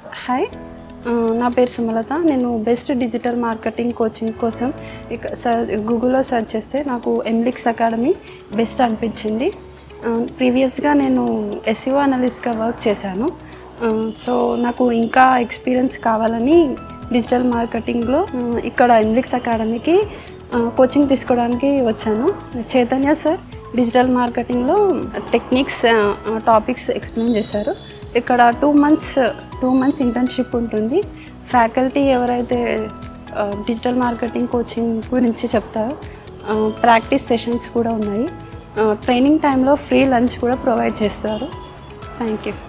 hi ఆ, నా పేరు సుమలత నేను బెస్ట్ డిజిటల్ మార్కెటింగ్ కోచింగ్ కోసం ఇక సర్ గూగుల్లో సెర్చ్ చేస్తే నాకు ఎంలిక్స్ అకాడమీ బెస్ట్ అనిపించింది ప్రీవియస్గా నేను ఎస్ఈఓ అనలిస్ట్గా వర్క్ చేశాను ఆ, సో నాకు ఇంకా ఎక్స్పీరియన్స్ కావాలని డిజిటల్ మార్కెటింగ్లో ఆ, ఇక్కడ ఎంలిక్స్ అకాడమీకి ఆ, కోచింగ్ తీసుకోవడానికి వచ్చాను చైతన్య సార్ డిజిటల్ మార్కెటింగ్లో టెక్నిక్స్ ఆ, టాపిక్స్ ఎక్స్ప్లెయిన్ చేశారు ఇక్కడ two months two months internship ఉంటుంది ఫ్యాకల్టీ ఎవరైతే ఆ, డిజిటల్ మార్కెటింగ్ కోచింగ్ గురించి చెప్తారో ఆ, ప్రాక్టీస్ సెషన్స్ కూడా ఉన్నాయి ఆ, ట్రైనింగ్ టైంలో ఫ్రీ లంచ్ కూడా ప్రొవైడ్ చేస్తారు థ్యాంక్ యూ